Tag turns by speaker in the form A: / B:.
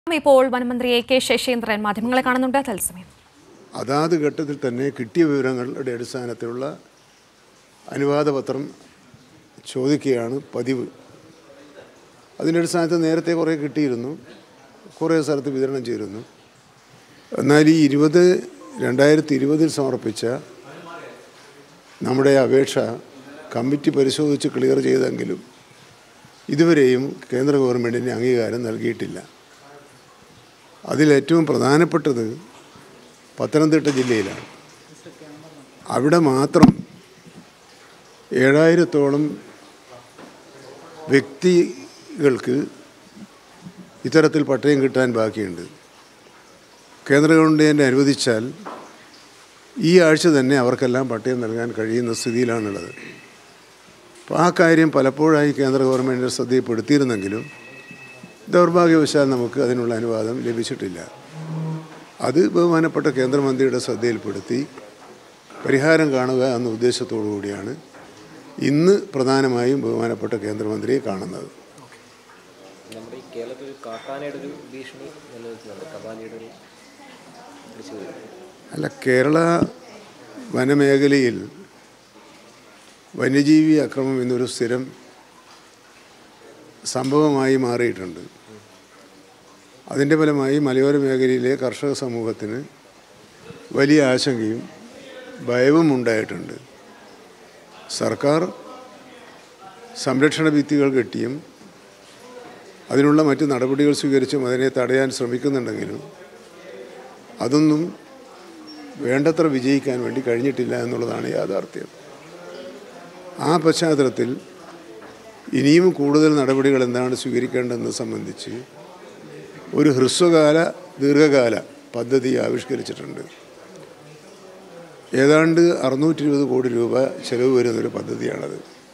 A: ഇപ്പോൾ വനമന്ത്രി A K Saseendran മാധ്യമങ്ങളെ കാണുന്നുണ്ട് തത്സമയം
B: അതാത് ഘട്ടത്തിൽ തന്നെ കിട്ടിയ വിവരങ്ങളുടെ അടിസ്ഥാനത്തിലുള്ള അനുവാദപത്രം ചോദിക്കുകയാണ് പതിവ് അതിൻ്റെ അടിസ്ഥാനത്തിൽ നേരത്തെ കുറേ കിട്ടിയിരുന്നു കുറേ സ്ഥലത്ത് വിതരണം ചെയ്തിരുന്നു എന്നാൽ ഈ ഇരുപത് രണ്ടായിരത്തി ഇരുപതിൽ സമർപ്പിച്ച നമ്മുടെ അപേക്ഷ കമ്മിറ്റി പരിശോധിച്ച് ക്ലിയർ ചെയ്തെങ്കിലും ഇതുവരെയും കേന്ദ്ര ഗവൺമെൻറ്റിന് അംഗീകാരം നൽകിയിട്ടില്ല അതിലേറ്റവും പ്രധാനപ്പെട്ടത് പത്തനംതിട്ട ജില്ലയിലാണ് അവിടെ മാത്രം ഏഴായിരത്തോളം വ്യക്തികൾക്ക് ഇത്തരത്തിൽ പട്ടയം കിട്ടാൻ ബാക്കിയുണ്ട് കേന്ദ്ര ഗവൺമെൻറ് അനുവദിച്ചാൽ ഈ ആഴ്ച തന്നെ അവർക്കെല്ലാം പട്ടയം നൽകാൻ കഴിയുന്ന സ്ഥിതിയിലാണുള്ളത് അപ്പോൾ ആ കാര്യം പലപ്പോഴായി കേന്ദ്ര ഗവൺമെൻറ് ശ്രദ്ധയിൽപ്പെടുത്തിയിരുന്നെങ്കിലും ദൗർഭാഗ്യവശാൽ നമുക്ക് അതിനുള്ള അനുവാദം ലഭിച്ചിട്ടില്ല അത് ബഹുമാനപ്പെട്ട കേന്ദ്രമന്ത്രിയുടെ ശ്രദ്ധയിൽപ്പെടുത്തി പരിഹാരം കാണുക എന്ന ഉദ്ദേശത്തോടു കൂടിയാണ് ഇന്ന് പ്രധാനമായും ബഹുമാനപ്പെട്ട കേന്ദ്രമന്ത്രിയെ കാണുന്നത്
C: നമ്മുടെ ഈ കേരളത്തിൽ ഒരു കാട്ടാനയുടെ ഒരു ഭീഷണി നിലനിൽക്കുന്നുണ്ട് കബാലിയുടെ ഒരു പിടിച്ചു
B: അല്ല കേരള വനമേഖലയിൽ വന്യജീവി അക്രമം എന്നൊരു സ്ഥിരം സംഭവമായി മാറിയിട്ടുണ്ട് അതിൻ്റെ ഫലമായി മലയോര മേഖലയിലെ കർഷക സമൂഹത്തിന് വലിയ ആശങ്കയും ഭയവും ഉണ്ടായിട്ടുണ്ട് സർക്കാർ സംരക്ഷണ ഭിത്തികൾ കെട്ടിയും അതിനുള്ള മറ്റ് നടപടികൾ സ്വീകരിച്ചും അതിനെ തടയാൻ ശ്രമിക്കുന്നുണ്ടെങ്കിലും അതൊന്നും വേണ്ടത്ര വിജയിക്കാൻ വേണ്ടി കഴിഞ്ഞിട്ടില്ല എന്നുള്ളതാണ് യാഥാർത്ഥ്യം ആ പശ്ചാത്തലത്തിൽ ഇനിയും കൂടുതൽ നടപടികൾ എന്താണ് സ്വീകരിക്കേണ്ടതെന്ന് സംബന്ധിച്ച് ഒരു ഹ്രസ്വകാല ദീർഘകാല പദ്ധതി ആവിഷ്കരിച്ചിട്ടുണ്ട് ഏതാണ്ട് അറുന്നൂറ്റി ഇരുപത് കോടി രൂപ ചെലവ് വരുന്നൊരു പദ്ധതിയാണത്